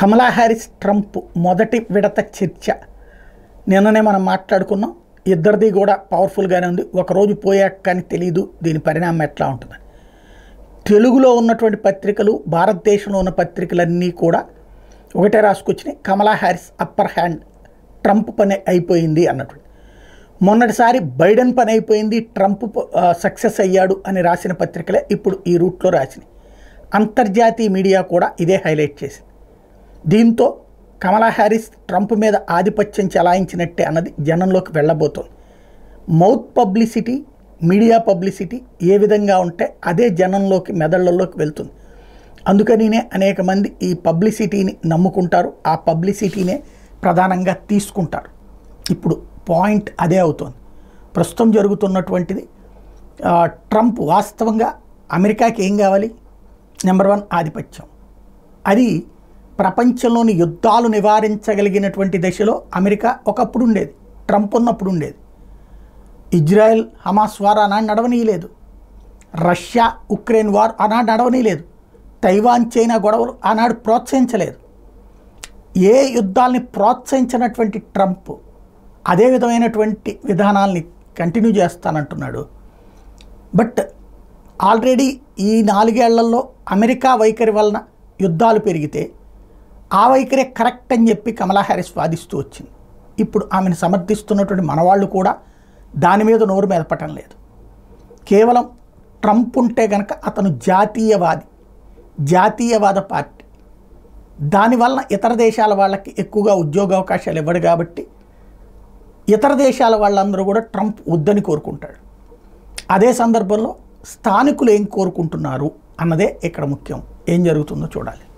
కమలా Harris Trump మొదటి విడత చర్చ నిన్ననే మనం మాట్లాడుకున్నాం ఇద్దరిది కూడా పవర్ఫుల్గానే ఉంది ఒకరోజు పోయాక కానీ తెలియదు దీని పరిణామం ఎట్లా ఉంటుందని తెలుగులో ఉన్నటువంటి పత్రికలు భారతదేశంలో ఉన్న పత్రికలన్నీ కూడా ఒకటే రాసుకొచ్చినాయి Kamala Harris upper hand Trump పని అయిపోయింది అన్నటువంటి మొన్నటిసారి బైడెన్ పని అయిపోయింది ట్రంప్ సక్సెస్ అయ్యాడు అని రాసిన పత్రికలే ఇప్పుడు ఈ రూట్లో రాసినాయి అంతర్జాతీయ మీడియా కూడా ఇదే హైలైట్ చేసింది దీంతో కమలా హ్యారిస్ ట్రంప్ మీద ఆధిపత్యం చెలాయించినట్టే అన్నది జనంలోకి వెళ్ళబోతోంది మౌత్ పబ్లిసిటీ మీడియా పబ్లిసిటీ ఏ విధంగా ఉంటే అదే జనంలోకి మెదళ్లలోకి వెళ్తుంది అందుకనినే అనేక మంది ఈ పబ్లిసిటీని నమ్ముకుంటారు ఆ పబ్లిసిటీనే ప్రధానంగా తీసుకుంటారు ఇప్పుడు పాయింట్ అదే అవుతోంది ప్రస్తుతం జరుగుతున్నటువంటిది ఆ, ట్రంప్ వాస్తవంగా అమెరికాకి ఏం కావాలి నెంబర్ వన్ ఆధిపత్యం అది ప్రపంచంలోని యుద్ధాలు నివారించగలిగినటువంటి దశలో అమెరికా ఒకప్పుడు ఉండేది ట్రంప్ ఉన్నప్పుడు ఉండేది ఇజ్రాయెల్ హమాస్ వార్ ఆనాడు నడవనీయలేదు రష్యా ఉక్రెయిన్ వార్ ఆనాడు నడవనీయలేదు తైవాన్ చైనా గొడవలు ఆనాడు ప్రోత్సహించలేదు ఏ యుద్ధాల్ని ప్రోత్సహించినటువంటి ట్రంప్ అదే విధమైనటువంటి విధానాల్ని కంటిన్యూ చేస్తానంటున్నాడు బట్ ఆల్రెడీ ఈ నాలుగేళ్లలో అమెరికా వైఖరి వలన యుద్ధాలు పెరిగితే ఆ వైఖరే కరెక్ట్ అని చెప్పి కమలా హ్యారిస్ వాదిస్తూ వచ్చింది ఇప్పుడు ఆమెను సమర్థిస్తున్నటువంటి మనవాళ్ళు కూడా దాని మీద నోరు మెదపటం లేదు కేవలం ట్రంప్ ఉంటే కనుక అతను జాతీయవాది జాతీయవాద పార్టీ దానివలన ఇతర దేశాల వాళ్ళకి ఎక్కువగా ఉద్యోగ అవకాశాలు ఇవ్వడు కాబట్టి ఇతర దేశాల వాళ్ళందరూ కూడా ట్రంప్ వద్దని కోరుకుంటాడు అదే సందర్భంలో స్థానికులు ఏం కోరుకుంటున్నారు అన్నదే ఇక్కడ ముఖ్యం ఏం జరుగుతుందో చూడాలి